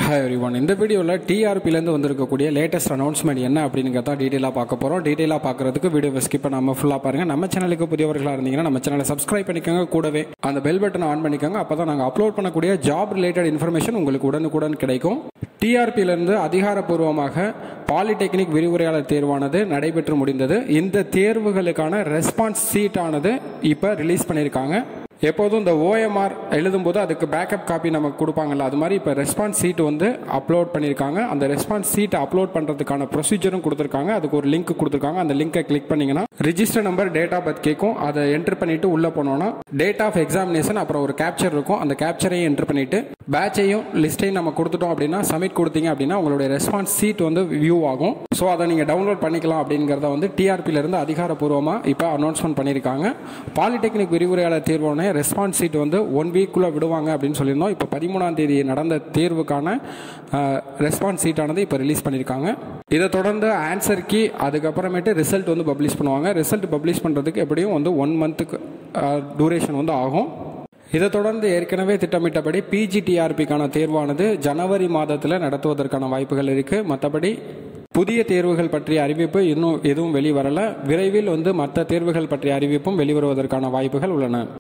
hi every one இந்த வீடியோவில் டிஆர்பிலேருந்து வந்திருக்கக்கூடிய லேட்டஸ்ட் அனௌன்ஸ்மெண்ட் என்ன அப்படிங்கிறத டீட்டெயிலாக பார்க்க போகிறோம் டீட்டெயிலாக பார்க்கறதுக்கு வீடியோ ஸ்கிப் பண்ணாமல் ஃபுல்லாக பாருங்கள் நம்ம சேனலுக்கு புதியவர்களாக இருந்தீங்கன்னா நம்ம சேனலை சப்ஸ்கிரைப் பண்ணிக்கோங்க கூடவே அந்த பெல் பட்டனை ஆன் பண்ணிக்கோங்க அப்போ தான் நாங்கள் அப்லோட் பண்ணக்கூடிய ஜாப் ரிலேட்டட் இன்ஃபர்மேஷன் உங்களுக்கு உடனுக்குடன் கிடைக்கும் டிஆர்பியிலிருந்து அதிகாரப்பூர்வமாக பாலிடெக்னிக் விரிவுரையாளர் தேர்வானது நடைபெற்று முடிந்தது இந்த தேர்வுகளுக்கான ரெஸ்பான்ஸ் சீட்டானது இப்போ ரிலீஸ் பண்ணியிருக்காங்க எப்போதும் இந்த ஓஎம்ஆர் எழுதும்போது அதுக்கு பேக்கப் காப்பி நமக்கு கொடுப்பாங்கல்ல அது மாதிரி இப்போ ரெஸ்பான்ஸ் சீட் வந்து அப்லோட் பண்ணியிருக்காங்க அந்த ரெஸ்பான்ஸ் சீட்டை அப்லோட் பண்ணுறதுக்கான ப்ரொசீஜரும் கொடுத்துருக்காங்க அதுக்கு ஒரு லிங்க் கொடுத்துருக்காங்க அந்த லிங்கை கிளிக் பண்ணீங்கன்னா register number date of birth கேட்கும் அதை என்டர் பண்ணிட்டு உள்ளே போனோம்னா டேட் ஆஃப் எக்ஸாமினேஷன் அப்புறம் ஒரு கேப்சர் இருக்கும் அந்த கேப்சரையும் என்டர் பண்ணிட்டு பேட்சையும் லிஸ்ட்டையும் நம்ம கொடுத்துட்டோம் அப்படின்னா சப்மிட் கொடுத்தீங்க அப்படின்னா உங்களுடைய ரெஸ்பான்ஸ் சீட் வந்து வியூ ஆகும் ஸோ அதை நீங்கள் டவுன்லோட் பண்ணிக்கலாம் அப்படிங்கிறத வந்து டிஆர்பியிலிருந்து அதிகாரப்பூர்வமாக இப்போ அனௌன்ஸ்மெண்ட் பண்ணியிருக்காங்க பாலிடெக்னிக் விரிவுரையாளர் தேர்வான ரெஸ்பான்ஸ் சீட் வந்து ஒன் வீக்குள்ளே விடுவாங்க அப்படின்னு சொல்லியிருந்தோம் இப்போ பதிமூணாம் தேதி நடந்த தேர்வுக்கான ரெஸ்பான்ஸ் சீட்டானது இப்போ ரிலீஸ் பண்ணியிருக்காங்க இதை தொடர்ந்து ஆன்சர் கீ அதுக்கப்புறமேட்டு ரிசல்ட் வந்து பப்ளிஷ் பண்ணுவாங்க ரிசல்ட் பப்ளிஷ் பண்ணுறதுக்கு எப்படியும் வந்து ஒன் மந்த்துக்கு டூரேஷன் வந்து ஆகும் இதை தொடர்ந்து ஏற்கனவே திட்டமிட்டபடி பிஜிடிஆர்பிக்கான தேர்வானது ஜனவரி மாதத்தில் நடத்துவதற்கான வாய்ப்புகள் இருக்குது மற்றபடி புதிய தேர்வுகள் பற்றிய அறிவிப்பு இன்னும் எதுவும் வெளிவரல விரைவில் வந்து மற்ற தேர்வுகள் பற்றிய அறிவிப்பும் வெளிவருவதற்கான வாய்ப்புகள் உள்ளன